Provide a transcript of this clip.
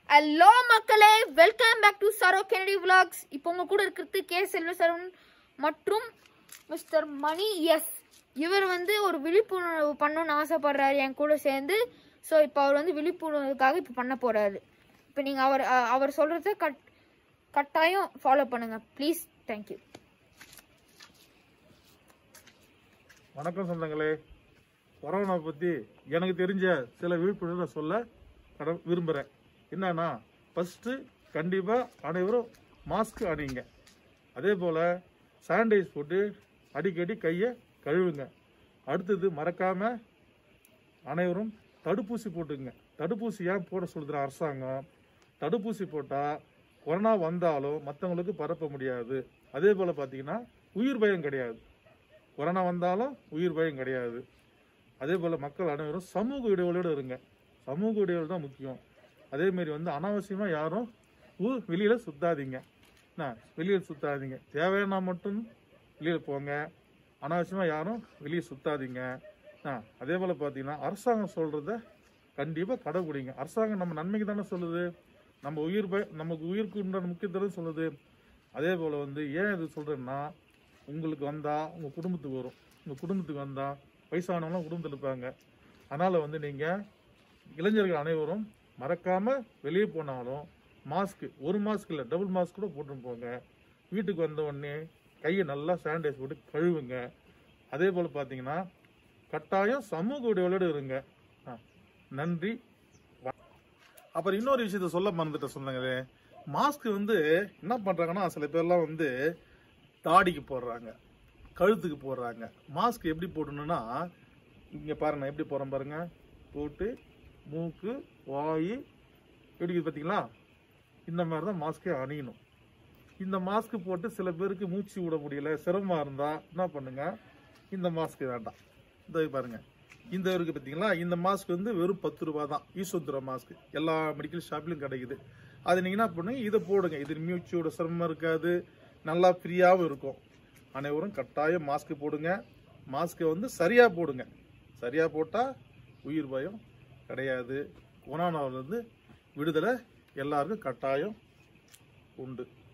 hello மக்களே welcome back to Saro Kennedy vlogs இப்போ உங்க கூட இருக்கிறது கே செல்வசரவன் மற்றும் மிஸ்டர் மணி எஸ் இவர் வந்து ஒரு விழிப்புணர்வு பண்ணணும்னு ஆசைப்படுறாரு என் கூட சேர்ந்து ஸோ இப்போ அவர் வந்து விழிப்புணர்வுக்காக இப்போ பண்ண போறாரு இப்போ நீங்க அவர் அ- அவர் சொல்றத கட் கட்டாயம் ஃபாலோ பண்ணுங்க ப்ளீஸ் தேங்க்யூ வணக்கம் சொந்தங்களே கொரோனா பற்றி எனக்கு தெரிஞ்ச சில விழிப்புணர்வை சொல்ல கட விரும்புகிறேன் என்னன்னா ஃபஸ்ட்டு கண்டிப்பாக அனைவரும் மாஸ்க் அணியுங்க அதே போல் சானிடைஸ் போட்டு அடிக்கடி கையை கழுவுங்க அடுத்தது மறக்காமல் அனைவரும் தடுப்பூசி போட்டுங்க தடுப்பூசி ஏன் போட சொல்லுற அரசாங்கம் தடுப்பூசி போட்டால் கொரோனா வந்தாலும் மற்றவங்களுக்கு பரப்ப முடியாது அதே போல் பார்த்தீங்கன்னா உயிர் பயம் கிடையாது கொரோனா வந்தாலும் உயிர் பயம் கிடையாது அதே போல் மக்கள் அனைவரும் சமூக இடைவெளியோடு இருங்க சமூக இடைவெளி தான் முக்கியம் அதே மாதிரி வந்து அனாவசியமாக யாரும் ஊர் வெளியில் சுத்தாதீங்க என்ன வெளியில் சுத்தாதீங்க தேவையான மட்டும் வெளியில் போங்க அனாவசியமாக யாரும் வெளியே சுத்தாதீங்க ஆ அதே போல் பார்த்தீங்கன்னா அரசாங்கம் சொல்கிறத கண்டிப்பாக கடைபிடிங்க அரசாங்கம் நம்ம நன்மைக்கு தானே சொல்லுது நம்ம உயிர் பய நமக்கு உயிருக்கு உண்டான முக்கியத்துவம் சொல்லுது அதே போல் வந்து ஏன் இது சொல்கிறேன்னா உங்களுக்கு வந்தால் உங்கள் குடும்பத்துக்கு வரும் உங்கள் குடும்பத்துக்கு வந்தால் வயசானவங்களாம் குடும்பத்தில் இருப்பாங்க அதனால் வந்து நீங்கள் இளைஞர்கள் அனைவரும் மறக்காமல் வெளியே போனாலும் மாஸ்க்கு ஒரு மாஸ்க் இல்லை டபுள் மாஸ்க் கூட போட்டு போங்க வீட்டுக்கு வந்த உடனே கையை நல்லா சானிடைஸ் போட்டு கழுவுங்க அதே போல் பார்த்தீங்கன்னா கட்டாயம் சமூக இடைவெளியோடு இருங்க ஆ, நன்றி அப்புறம் இன்னொரு விஷயத்த சொல்ல மறந்துட்ட சொன்னாங்களே மாஸ்க் வந்து என்ன பண்ணுறாங்கன்னா சில பேர்லாம் வந்து தாடிக்கு போடுறாங்க கழுத்துக்கு போடுறாங்க மாஸ்க் எப்படி போடணும்னா இங்கே பாருங்க நான் எப்படி போகிறேன் பாருங்க போட்டு மூக்கு வாய் எப்படி இருக்குது பார்த்தீங்களா இந்த மாதிரி தான் மாஸ்க்கே அணியணும் இந்த மாஸ்க் போட்டு சில பேருக்கு மூச்சு விட முடியல சிரமமாக இருந்தால் என்ன பண்ணுங்க இந்த மாஸ்க் வேண்டாம் இந்த பாருங்க இந்த இருக்கு பார்த்தீங்களா இந்த மாஸ்க் வந்து வெறும் பத்து ரூபா தான் ஈஸ்வந்திர மாஸ்க் எல்லா மெடிக்கல் ஷாப்லையும் கிடைக்குது அது நீங்கள் என்ன பண்ணுங்க இதை போடுங்க இது மூச்சோட சிரமம் இருக்காது நல்லா ஃப்ரீயாகவும் இருக்கும் அனைவரும் கட்டாயம் மாஸ்க் போடுங்க மாஸ்க்கை வந்து சரியாக போடுங்க சரியாக போட்டால் உயிர் பயம் கிடையாது கொரோனாவிலேருந்து விடுதலை எல்லாருக்கும் கட்டாயம் உண்டு